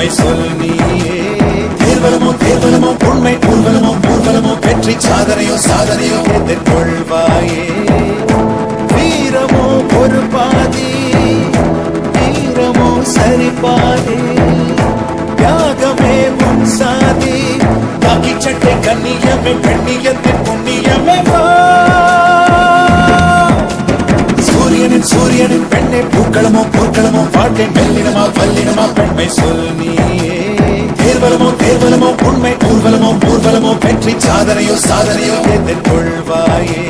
பெண்மை சொல் நீயே தேர்வலமோ தேர்வலமோ உண்மை ஊர்வலமோ ஊர்வலமோ வெற்றி சாதனையோ சாதனையோ எதிர்கொள்வாயே வீரமோ ஒரு பாதி வீரமோ சரி பாதி தியாகமே உன் சாதி காக்கி சட்டை கண்ணியமே பெண்ணியத்தின் புண்ணியமே வா சூரியனின் சூரியனின் பெண்ணே பூக்களமோ பூக்களமோ வாழ்க்கை மெல்லினமா வல்லினமா பெண்மை சொல் நீயே தேர்வலமோ தேர்வலமோ உண்மை ஊர்வலமோ ஊர்வலமோ வெற்றி சாதனையோ சாதனையோ எதிர்கொள்வாயே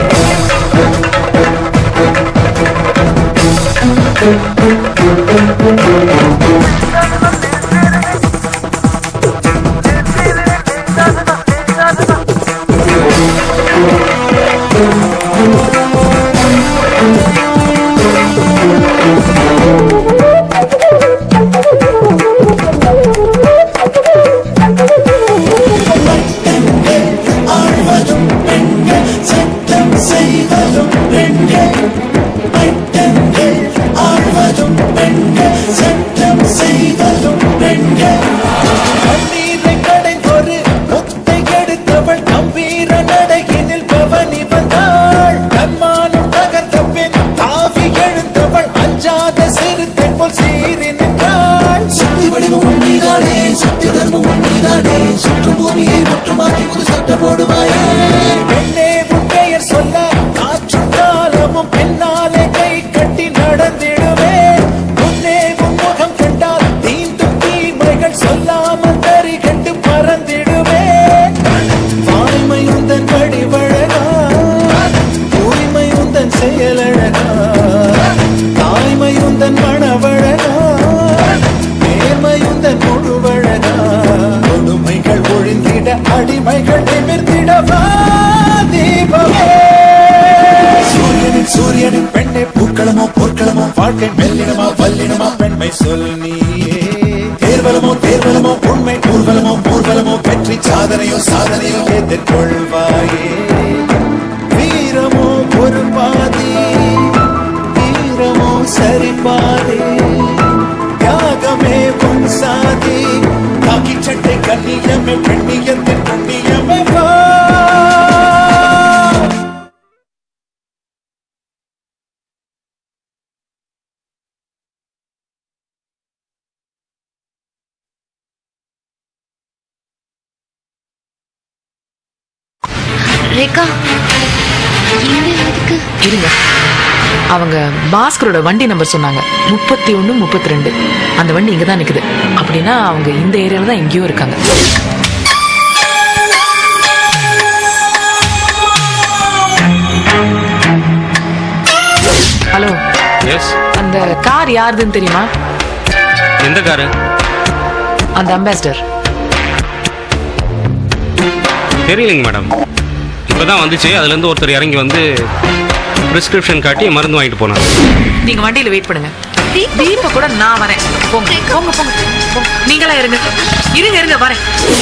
ஆழ்வதும் பெண்கள் சட்டம் செய்வதும் பெண்கள் பெண்கள் ஆழ்வதும் பெண்கள் சட்டம் செய்வதும் பெண்கள் கண்ணீரை கடைந்தொரு முத்தை கெடுத்தவள் கம்பீர நடையினில் பவனி வந்தாள் தன்மானம் தகர்த்த பின் தாவி எழுந்தவள் அஞ்சாத சிறுத்தை போல் சீறி நின்றாள் சக்தி வடிவம் உண்மைதானே சக்தி தர்மம் உண்மைதானே சுற்றும் பூமியை முற்றுமாக்கி ஒரு சட்டம் போடுவாயே பெண்ணே உன் பெயர் சொல்ல காற்றும் காலமும் பின்னாலே கை கட்டி நடந்திடுவேன் முன்னே உன் முகம் கண்டால் தீண்டும் தீமைகள் சொல்லாமல் தறி கண்டு பறந்திடுவேன் வாய்மை உந்தன் வடிவழகா தூய்மை உந்தன் செயலழகா தாய்மை உந்தன் மணவழகா நேர்மை உந்தன் முழுவழகா கொடுமைகள் ஒழிந்திட அடிமைகள் நிமிர்ந்திடவா தீபமே சூரியனின் சூரியனின் பெண்ணே பூக்களமோ பொற்களமோ வாழ்க்கை மெல்லினமா வல்லினமா பெண்மை சொல் நீயே தேர்வலமோ தேர்வலமோ உண்மை ஊர்வலமோ ஊர்வலமோ வெற்றி சாதனையோ சாதனையோ எதிர்கொள்வாயே வீரமோ ஒரு பாதி வீரமோ சரி பாதி தியாகமே உன் சாதி காக்கி சட்டை கண்ணியமே பெண்ணியத்தின் புண்ணியமே வா ரேகா இங்க எதுக்கு இருங்க அவங்க பாஸ்கரோட வண்டி நம்பர் சொன்னாங்க முப்பத்தி ஒன்று முப்பத்தி ரெண்டு அந்த வண்டி இங்கே தான் நிற்குது அப்படின்னா அவங்க இந்த ஏரியாவில் தான் எங்கேயோ இருக்காங்க ஹலோ எஸ் அந்த கார் யாருதுன்னு தெரியுமா எந்த காரு அந்த அம்பாசிடர் தெரியலைங்க மேடம் இப்போதான் வந்துச்சு அதுலேருந்து ஒருத்தர் இறங்கி வந்து ப்ரிஸ்கிரிப்ஷன் காட்டி மருந்து வாங்கிட்டு போனாங்க நீங்க வண்டியில வெயிட் பண்ணுங்க தீப கூட நான் வரேன் போங்க போங்க போங்க போங்க. நீங்களா இருங்க இருங்க இருங்க வரேன்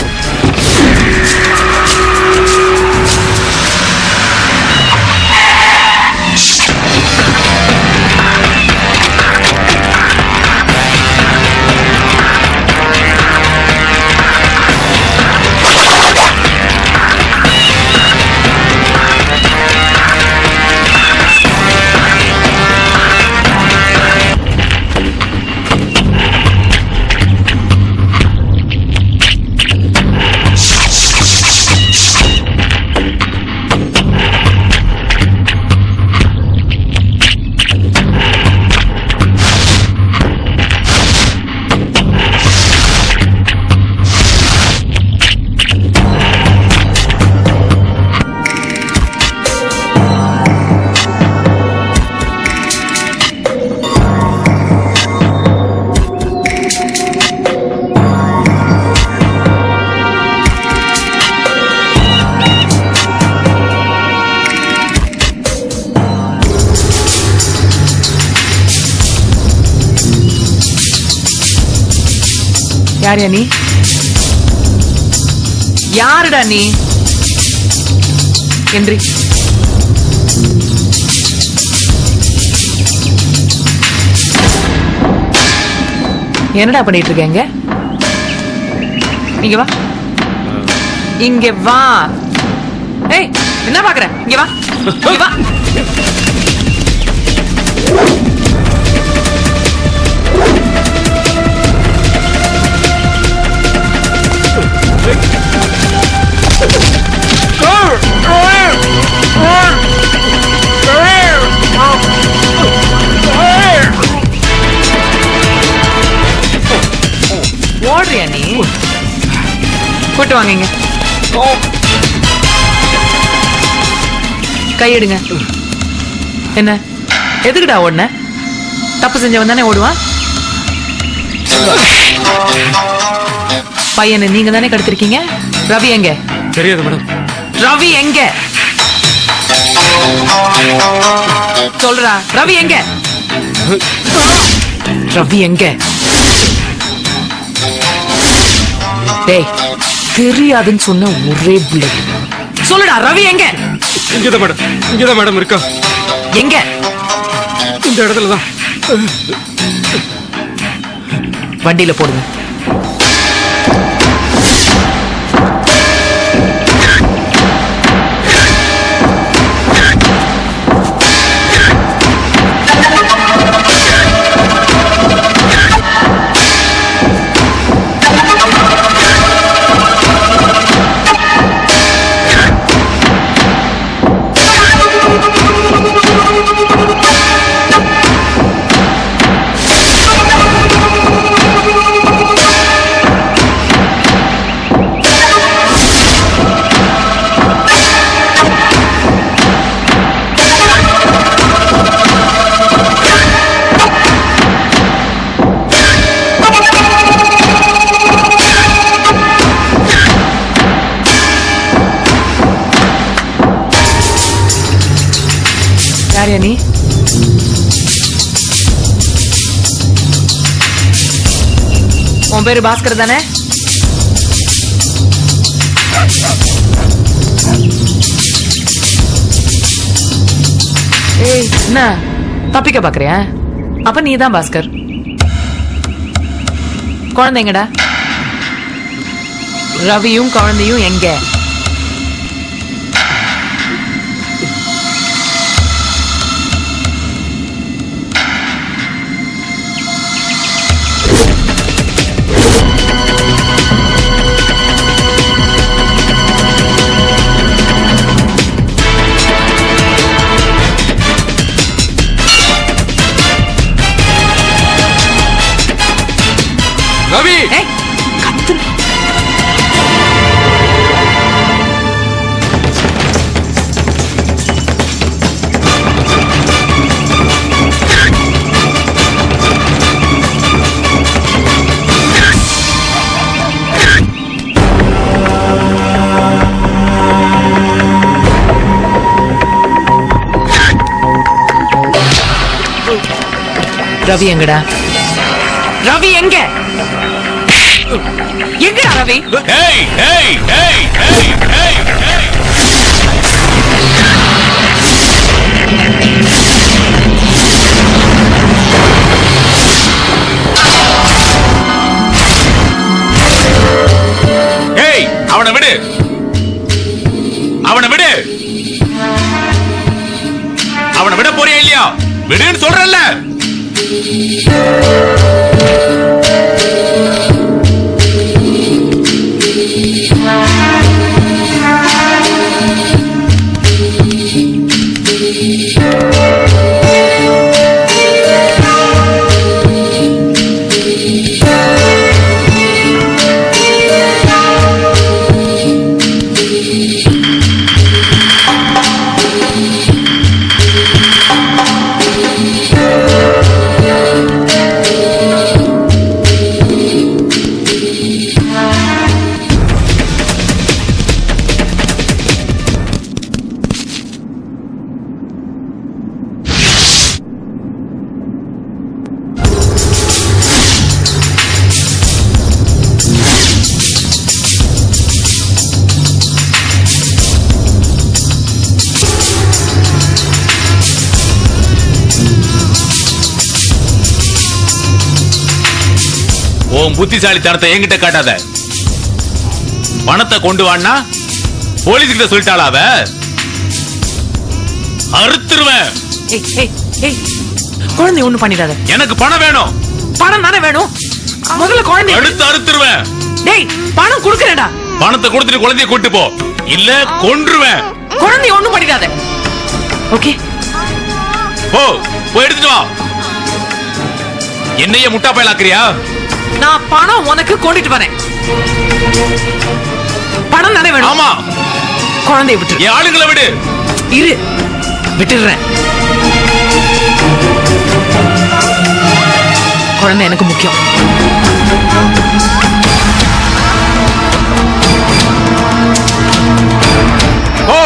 யாரியா நீ யாருடா நீ என்றி என்னடா பண்ணிட்டு இருக்கீங்க இங்க வா இங்க வா ஏய் என்ன பாக்குற இங்க வா இங்க வா ஓடுறியா நீ கூட்டு வாங்க இங்க கையெடுங்க என்ன எதுக்குடா ஓடுன தப்பு செஞ்சவன் தானே ஓடுவான் பையனை நீங்க தானே கடத்திருக்கீங்க ரவி எங்க தெரியாது மேடம் ரவி எங்க சொல்றா ரவி எங்க ரவி எங்க டேய் தெரியாதுன்னு சொன்ன ஒரே புள்ளட் சொல்லுடா ரவி எங்க இங்கதான் மேடம் இங்கதான் மேடம் இருக்கா எங்க இந்த இடத்துல தான் வண்டியில போடுங்க யாரியா நீ உன் பேரு பாஸ்கர் தானே ஏய் என்ன தப்பிக்க பாக்குறியா அப்ப நீ தான் பாஸ்கர் குழந்தைங்கடா ரவியும் குழந்தையும் எங்க ரவி ஏய் கத்து ரவி எங்கடா ரவி எங்க எங்கடா ரவி ஏய் ஏய் ஏய் ஏய் ஏய் ஏய் ஏய் அவனை விடு அவனை விடு அவனை விட போறியா இல்லையா விடுன்னு சொல்றல்ல உன் புத்திசாலித்தனத்தை என்கிட்ட காட்டாத பணத்தை கொண்டு வான்னா போலீஸ் கிட்ட சொல்லிட்டாளா அவ அறுத்துருவேன் ஏய் ஏய் ஏய் குழந்தை ஒண்ணும் பண்ணிடாத எனக்கு பணம் வேணும் பணம் தானே வேணும் முதல்ல குழந்தை எடுத்து அறுத்துருவேன் டேய் பணம் குடுக்கறேடா பணத்தை கொடுத்துட்டு குழந்தைய கூட்டு போ இல்ல கொன்றுவேன் குழந்தை ஒண்ணும் பண்ணிடாத ஓகே போ போய் எடுத்துட்டு வா என்னைய முட்டா பயலாக்குறியா நான் பணம் உனக்கு கொண்டுட்டு வரேன் பணம் தானே வேணும் ஆமா குழந்தைய விட்டுரு என் ஆளுங்களை விடு இரு விட்டுடுறேன் குழந்தை எனக்கு முக்கியம் போ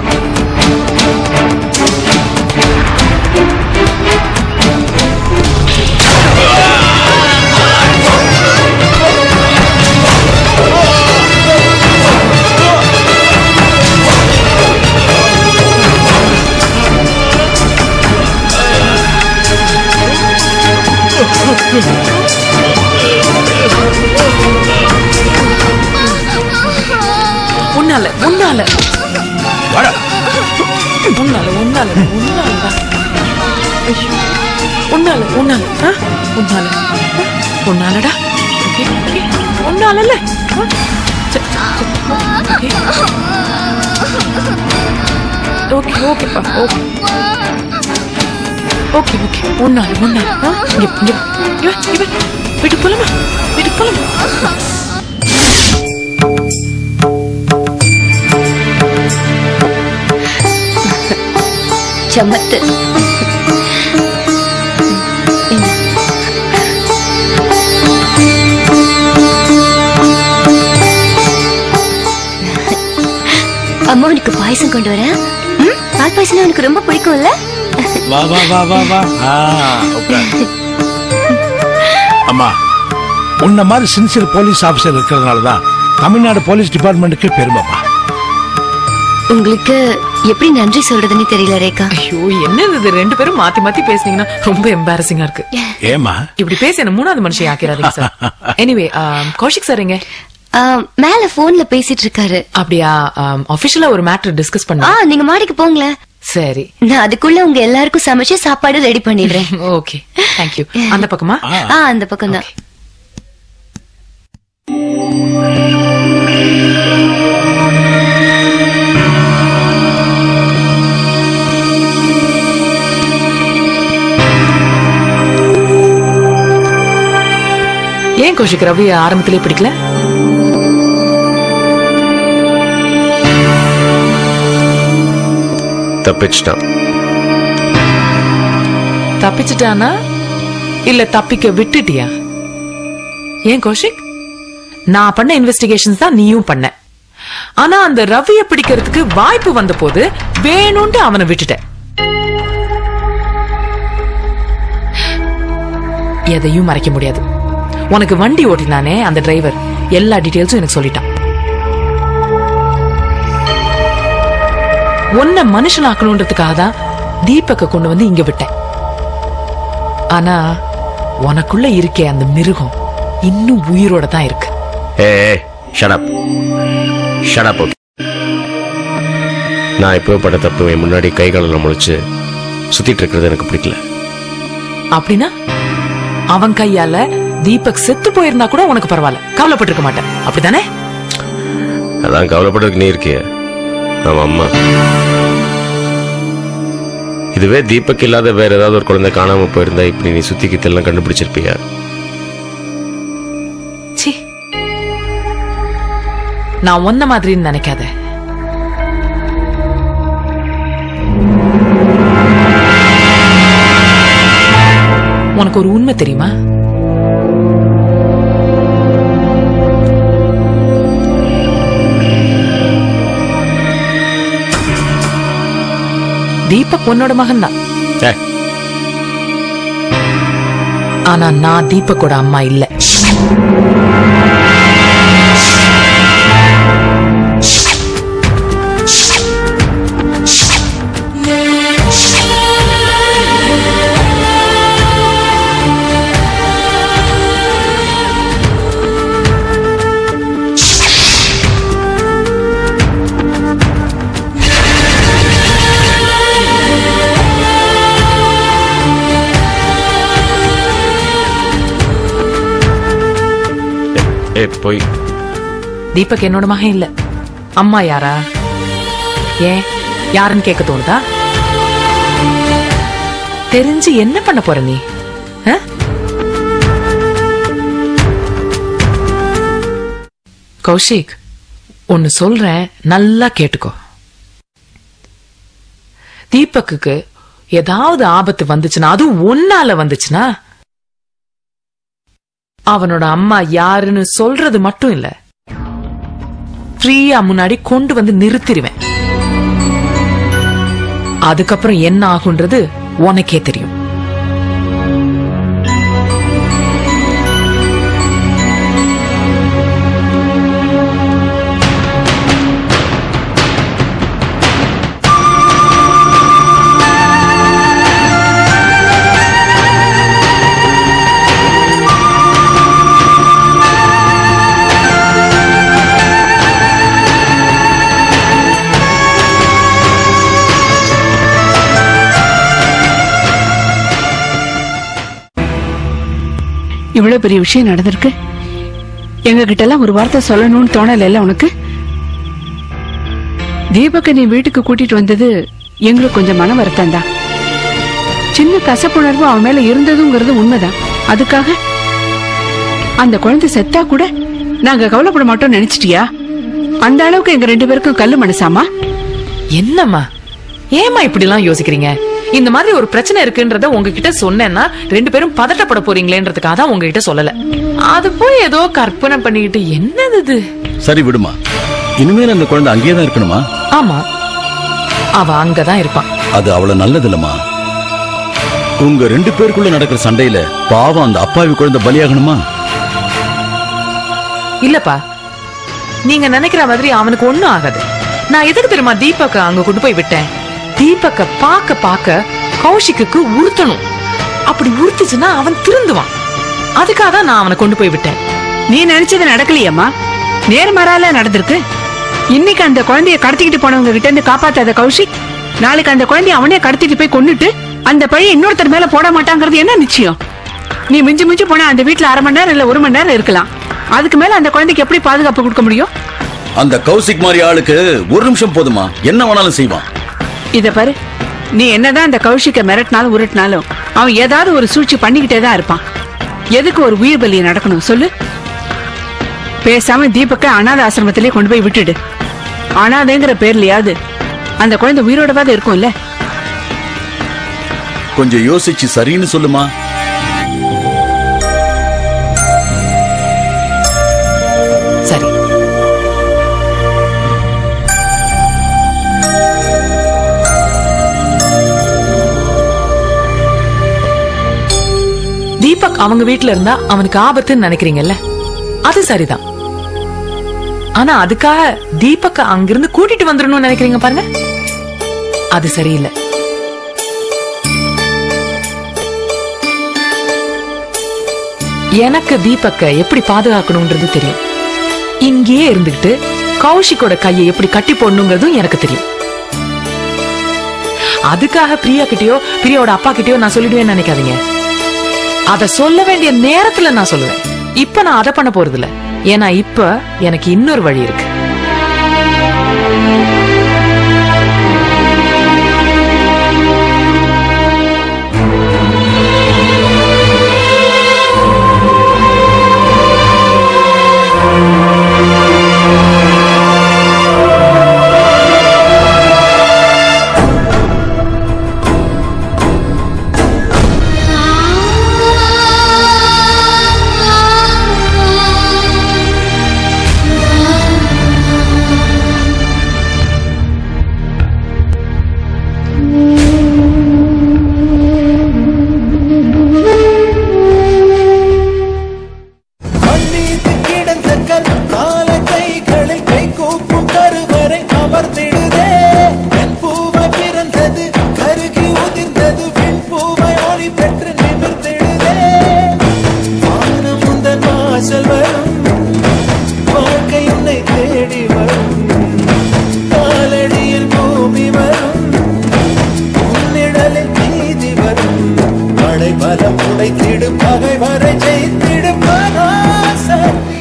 உன்னால உன்னால வாடா உன்னால உன்னால உன்னாலடா ஐயோ. உன்னால உன்னால ஆ? உன்னால ஆ? உன்னாலடா ஓகே ஓகே உன்னாலல்ல ஆ? சரி, சரி, ஓகே ஓகே ஓகேப்பா ஓகே ஓகே ஓகே உன்னால உன்னால ஆ? இங்க இங்க இங்க வா, இங்க வா. வீட்டுக்கு போலாமா வீட்டுக்கு போலாமா சமத்து அம்மா உனக்கு பாயசம் கொண்டு வரேன் ம்? பால் பாயசம் உனக்கு ரொம்ப பிடிக்கும்ல வா வா வா வா வா ஆ, உட்கார். அம்மா உன்ன மாதிரி சின்சியர் போலீஸ் ஆபீசர் இருக்கிறதுனால தான் தமிழ்நாடு போலீஸ் டிபார்ட்மெண்ட்டுக்கு பெருமைப்பா உங்களுக்கு எப்படி நன்றி சொல்றதுன்னு தெரியல ரேகா ஐயோ என்னது இது ரெண்டு பேரும் மாத்தி மாத்தி பேசுனீங்கன்னா ரொம்ப எம்பாரசிங்கா இருக்கு ஏமா இப்படி பேசி என்ன மூணாவது மனுஷன் ஆக்கிறாதீங்க சார் எனிவே கௌஷிக் சார் எங்க ஆ, மேல போன்ல பேசிட்டு இருக்காரு அப்படியா அபிஷியலா ஒரு மேட்டர் டிஸ்கஸ் ஆ பண்ண நீங்க மாடிக்கு போங்களேன் சரி நான் அதுக்குள்ள உங்க எல்லாருக்கும் சமைச்சு சாப்பாடு ரெடி பண்ணிடுறேன் ஓகே தேங்க்யூ அந்த பக்கமா ஆ அந்த பக்கம் தான் ஏன் கௌஷிக் ரவி ஆரம்பத்திலே பிடிக்கல தப்பிச்சிட்டான் தப்பிச்சிட்டானா இல்ல தப்பிக்க விட்டுட்டியா ஏன் கௌஷிக் நான் பண்ண இன்வெஸ்டிகேஷன்ஸ் தான் நீயும் பண்ண ஆனா அந்த ரவிய பிடிக்கிறதுக்கு வாய்ப்பு வந்த போது வேணும்ட்டு அவனை விட்டுட்ட எதையும் மறைக்க முடியாது உனக்கு வண்டி ஓட்டினானே அந்த டிரைவர் எல்லா டீடைல்ஸும் எனக்கு சொல்லிட்டான் உன்னை மனுஷனாக்கணுன்றதுக்காக தான் தீபக்க கொண்டு வந்து இங்க விட்டேன் ஆனா உனக்குள்ள இருக்கே அந்த மிருகம் இன்னும் உயிரோட தான் இருக்கு ஏ ஷடப் ஷடப் ஓகே நான் இப்போ பட்ட தப்பு என் முன்னாடி கை காலில் முளைச்சு சுத்திட்டு இருக்கிறது எனக்கு பிடிக்கல அப்படின்னா அவன் கையால தீபக் செத்து போயிருந்தா கூட உனக்கு பரவாயில்ல கவலைப்பட்டிருக்க மாட்டேன் அப்படிதானே அதான் கவலைப்படுறதுக்கு நீ இருக்கிய அவன் அம்மா இதுவே தீபக் இல்லாத வேற ஏதாவது ஒரு குழந்தை காணாம போயிருந்தா இப்படி நீ சுத்தி கித்தெல்லாம் கண்டுபிடிச்சிருப்பியா சி நான் ஒன்ன மாதிரின்னு நினைக்காத உனக்கு ஒரு உண்மை தெரியுமா தீபக் உன்னோட மகன் தான் ஏய், ஆனா நான் தீபக்கோட அம்மா இல்ல ஏ போய் தீபக் என்னோட மகன் இல்ல அம்மா யாரா ஏன் யாருன்னு கேட்க தோணுதா தெரிஞ்சு என்ன பண்ண போற நீ ஆ? கௌஷிக் ஒன்னு சொல்றேன் நல்லா கேட்டுக்கோ தீபக்குக்கு ஏதாவது ஆபத்து வந்துச்சுன்னா அதுவும் ஒன்னால வந்துச்சுன்னா அவனோட அம்மா யாருன்னு சொல்றது மட்டும் இல்ல ஃப்ரீயா முன்னாடி கொண்டு வந்து நிறுத்திடுவேன் அதுக்கப்புறம் என்ன ஆகுன்றது உனக்கே தெரியும் இவ்வளவு பெரிய விஷயம் நடந்திருக்கு எங்க கிட்ட எல்லாம் ஒரு வார்த்தை சொல்லணும்னு தோணல உனக்கு தீபக்க நீ வீட்டுக்கு கூட்டிட்டு வந்தது எங்களுக்கு கொஞ்சம் மன வருத்தம் தான் சின்ன கசப்புணர்வு அவன் மேல இருந்ததுங்கிறது உண்மைதான் அதுக்காக அந்த குழந்தை செத்தா கூட நாங்க கவலைப்பட மாட்டோம் நினைச்சிட்டியா அந்த அளவுக்கு எங்க ரெண்டு பேருக்கும் கல்லு மனசாமா என்னம்மா ஏம்மா இப்படி எல்லாம் யோசிக்கிறீங்க இந்த மாதிரி ஒரு பிரச்சனை இருக்குன்றத உங்ககிட்ட சொன்னேன்னா ரெண்டு பேரும் பதட்டப்பட போறீங்களேன்றதுக்காக தான் உங்ககிட்ட சொல்லல அது போய் ஏதோ கற்பனை பண்ணிக்கிட்டு என்னது இது சரி விடுமா இனிமேல் அந்த குழந்தை அங்கேயே தான் இருக்கணுமா ஆமா அவ அங்கதான் இருப்பான் அது அவ்வளவு நல்லதில்லம்மா உங்க ரெண்டு பேருக்குள்ள நடக்கிற சண்டையில பாவம் அந்த அப்பாவி குழந்தை பலியாகணுமா இல்லப்பா நீங்க நினைக்கிற மாதிரி அவனுக்கு ஒண்ணும் ஆகாது நான் எதுக்கு தெரியுமா தீபக்க அங்க கொண்டு போய் விட்டேன் தீபக்க பாக்க பாக்க கௌஷிக்கு உறுத்தணும் அப்படி உறுத்துச்சுன்னா அவன் திருந்துவான் அதுக்காக தான் நான் அவனை கொண்டு போய் விட்டேன் நீ நினைச்சது நடக்கலையம்மா நேர்மாறால நடந்திருக்கு இன்னைக்கு அந்த குழந்தைய கடத்திக்கிட்டு போனவங்க கிட்ட இருந்து காப்பாத்தாத கௌஷிக் நாளைக்கு அந்த குழந்தைய அவனே கடத்திட்டு போய் கொன்னுட்டு அந்த பழைய இன்னொருத்தர் மேல போட மாட்டாங்கிறது என்ன நிச்சயம் நீ மிஞ்சி மிஞ்சி போனா அந்த வீட்டுல அரை மணி நேரம் இல்ல ஒரு மணி நேரம் இருக்கலாம் அதுக்கு மேல அந்த குழந்தைக்கு எப்படி பாதுகாப்பு கொடுக்க முடியும் அந்த கௌசிக் மாதிரி ஆளுக்கு ஒரு நிமிஷம் போதுமா என்ன வேணாலும் செய்வான் இத பாரு நீ என்னதான் அந்த கௌஷிக்க மிரட்டினாலும் உருட்டினாலும் அவன் ஏதாவது ஒரு சூழ்ச்சி பண்ணிக்கிட்டே தான் இருப்பான் எதுக்கு ஒரு உயிர் பலியை நடக்கணும் சொல்லு பேசாம தீபக்க அனாத ஆசிரமத்திலே கொண்டு போய் விட்டுடு அனாதைங்கிற பேர்லயாவது அந்த குழந்தை உயிரோடவாத இருக்கும்ல கொஞ்சம் யோசிச்சு சரின்னு சொல்லுமா சரி தீபக் அவங்க வீட்ல இருந்தா அவனுக்கு ஆபத்துன்னு நினைக்கிறீங்கல்ல அது சரிதான் ஆனா அதுக்காக தீபக் அங்கிருந்து கூட்டிட்டு வந்துடணும்னு நினைக்கிறீங்க பாருங்க அது சரியில்லை எனக்கு தீபக்க எப்படி பாதுகாக்கணும்ன்றது தெரியும் இங்கேயே இருந்துகிட்டு கௌஷிக்கோட கையை எப்படி கட்டி போடணுங்கிறதும் எனக்கு தெரியும் அதுக்காக பிரியா கிட்டயோ பிரியாவோட அப்பா கிட்டயோ நான் சொல்லிடுவேன்னு நினைக்காதீங்க அத சொல்ல வேண்டிய நேரத்துல நான் சொல்லுவேன் இப்ப நான் அதை பண்ண போறது இல்ல ஏன்னா இப்ப எனக்கு இன்னொரு வழி இருக்கு மன்னித்து கிடந்த கல் கால கைகளில் கை கூப்பும் கருவறை அமர்ந்திடுதே பெண் பூவை பிறந்தது கருகி உதிர்ந்தது பெண் பூவை ஒளி பெற்று நிமிர்ந்திடுதே வானம் உந்தன் வாசல் வரும் வாழ்க்கை உன்னை தேடி வரும் காலடியில் பூமி வரும் உன்னிடலில் நீதி வரும் மழை பலம் உடைத்திடும் பகை வரை ஜெயித்திடும் மகாசக்தி